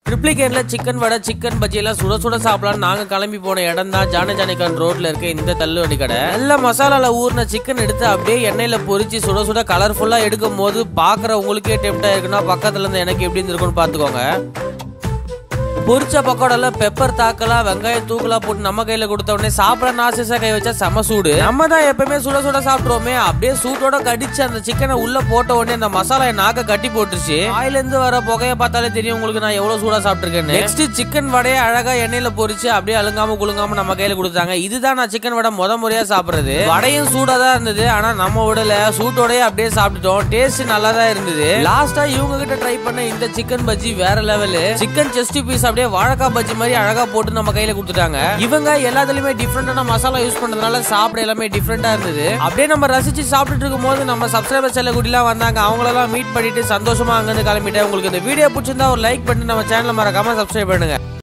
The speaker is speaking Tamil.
ட்ரிப்ளிகேன்ல சிக்கன் வடை சிக்கன் பஜ்ஜி எல்லாம் சுட சுட சாப்பிடலாம் நாங்க கிளம்பி போன இடம் தான் ஜான ஜானிகான் ரோட்ல இருக்க இந்த தள்ளுவண்டி கடை நல்ல மசாலால ஊர்ன சிக்கன் எடுத்து அப்படியே எண்ணெயில பொரிச்சு சுட சுட கலர்ஃபுல்லா எடுக்கும் போது பாக்குற உங்களுக்கே டெம்டா இருக்குன்னா பக்கத்துல இருந்து எனக்கு எப்படி இருந்திருக்கும்னு பாத்துக்கோங்க பொரிச்ச பக்கோடால பெப்பர் தாக்கலா வெங்காயம் தூக்கலா போட்டு நம்ம கையில கொடுத்த உடனே சாப்பிட நாசிசா கை வச்சா செம சூடு நம்ம தான் எப்பவுமே சுட சுட சாப்பிடுவோமே அப்படியே சூட்டோட கடிச்சு அந்த சிக்கனை உள்ள போட்ட உடனே அந்த மசாலா என் நாக்க கட்டி போட்டுருச்சு வாயில இருந்து வர புகைய பார்த்தாலே தெரியும் உங்களுக்கு நான் எவ்வளவு சூடா சாப்பிட்டுருக்கேன் நெக்ஸ்ட் சிக்கன் வடையை அழகா எண்ணெயில பொரிச்சு அப்படியே அழுங்காம குலுங்காம நம்ம கையில கொடுத்தாங்க இதுதான் நான் சிக்கன் வடை முத முறையா சாப்பிடுறது வடையும் சூடா தான் இருந்தது ஆனா நம்ம விடல சூட்டோடயே அப்படியே சாப்பிட்டுட்டோம் டேஸ்ட் நல்லா தான் இருந்தது லாஸ்டா இவங்க கிட்ட ட்ரை பண்ண இந்த சிக்கன் பஜ்ஜி வேற லெவல் சிக்கன் செஸ்ட் பீஸ் அப்படியே வாழைக்காய் பஜ்ஜி மாதிரி அழகா போட்டு நம்ம கையில கொடுத்துட்டாங்க இவங்க எல்லாத்துலயுமே டிஃப்ரெண்டான மசாலா யூஸ் பண்றதுனால சாப்பிட எல்லாமே டிஃப்ரெண்டா இருந்தது அப்படியே நம்ம ரசிச்சு சாப்பிட்டுட்டு இருக்கும் போது நம்ம சப்ஸ்கிரைபர் செல்ல குட்டிலாம் வந்தாங்க அவங்களெல்லாம் மீட் பண்ணிட்டு சந்தோஷமா அங்கிருந்து கிளம்பிட்டேன் உங்களுக்கு இந்த வீடியோ பிடிச்சிருந்தா ஒரு லைக் பண்ணி நம்ம சேனலை மறக்காம சப்ஸ்கிரைப் பண்ணுங்க